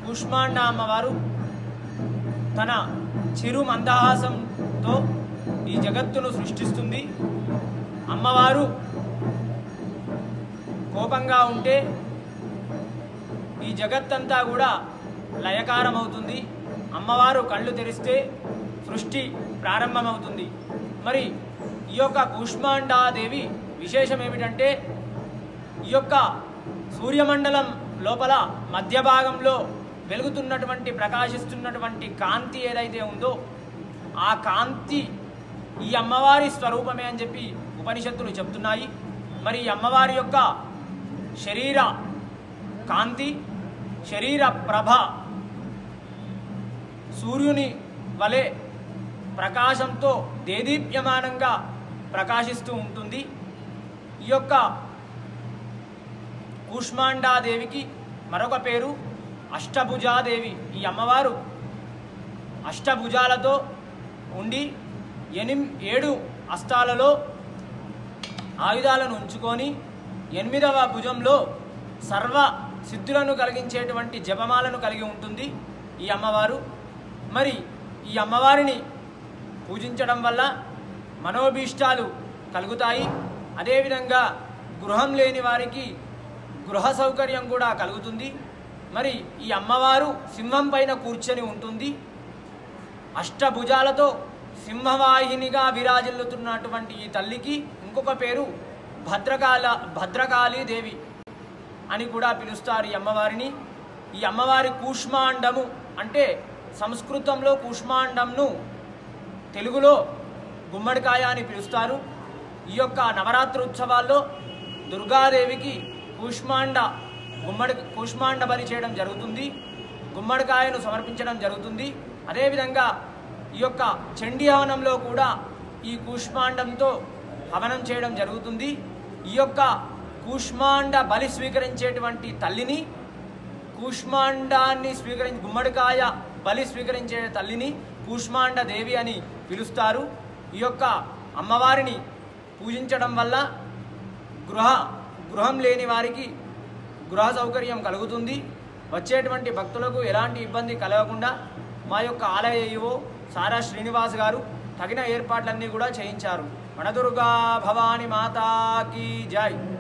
కుష్మాండ అమ్మవారు తన చిరు మందహాసంతో ఈ జగత్తును సృష్టిస్తుంది అమ్మవారు కోపంగా ఉంటే ఈ జగత్తంతా కూడా లయకారమవుతుంది అమ్మవారు కళ్ళు తెరిస్తే సృష్టి ప్రారంభమవుతుంది మరి ఈ యొక్క కూష్మాండాదేవి విశేషం ఏమిటంటే ఈ యొక్క సూర్యమండలం లోపల మధ్య భాగంలో వెలుగుతున్నటువంటి ప్రకాశిస్తున్నటువంటి కాంతి ఏదైతే ఉందో ఆ కాంతి ఈ అమ్మవారి స్వరూపమే అని చెప్పి ఉపనిషత్తులు చెప్తున్నాయి మరి ఈ అమ్మవారి యొక్క శరీర కాంతి శరీర ప్రభ సూర్యుని వలె ప్రకాశంతో దేదీప్యమానంగా ప్రకాశిస్తూ ఉంటుంది ఈ యొక్క కూష్మాండాదేవికి మరొక పేరు అష్టభుజాదేవి ఈ అమ్మవారు అష్టభుజాలతో ఉండి ఎనిమ్ ఏడు అస్తాలలో ఆయుధాలను ఉంచుకొని ఎనిమిదవ భుజంలో సర్వ సిద్ధులను కలిగించేటువంటి జపమాలను కలిగి ఉంటుంది ఈ అమ్మవారు మరి ఈ అమ్మవారిని పూజించడం వల్ల మనోభీష్టాలు కలుగుతాయి అదేవిధంగా గృహం లేని వారికి గృహ సౌకర్యం కూడా కలుగుతుంది మరి ఈ అమ్మవారు సింహం పైన కూర్చొని ఉంటుంది అష్టభుజాలతో సింహవాహినిగా విరాజిల్లుతున్నటువంటి ఈ తల్లికి ఇంకొక పేరు భద్రకాల భద్రకాళీ దేవి అని కూడా పిలుస్తారు ఈ అమ్మవారిని ఈ అమ్మవారి కూష్మాండము అంటే సంస్కృతంలో కూష్మాండంను తెలుగులో గుమ్మడికాయ అని పిలుస్తారు ఈ యొక్క నవరాత్రి ఉత్సవాల్లో దుర్గాదేవికి కూష్మాండ గుమ్మడి కూష్మాండ బలి చేయడం జరుగుతుంది గుమ్మడికాయను సమర్పించడం జరుగుతుంది అదేవిధంగా ఈ యొక్క చండీ హవనంలో కూడా ఈ కూష్మాండంతో హవనం చేయడం జరుగుతుంది ఈ యొక్క కూష్మాండ బలి స్వీకరించేటువంటి తల్లిని కూష్మాండాన్ని స్వీకరించి గుమ్మడికాయ బలి స్వీకరించే తల్లిని కూష్మాండ దేవి అని పిలుస్తారు ఈ యొక్క అమ్మవారిని పూజించడం వల్ల గృహ గృహం లేని వారికి గృహ సౌకర్యం కలుగుతుంది వచ్చేటువంటి భక్తులకు ఎలాంటి ఇబ్బంది కలగకుండా మా యొక్క ఆలయ ఈవో సారా శ్రీనివాస్ గారు తగిన ఏర్పాట్లన్నీ కూడా చేయించారు వనదుర్గా భవాని మాతాకి జై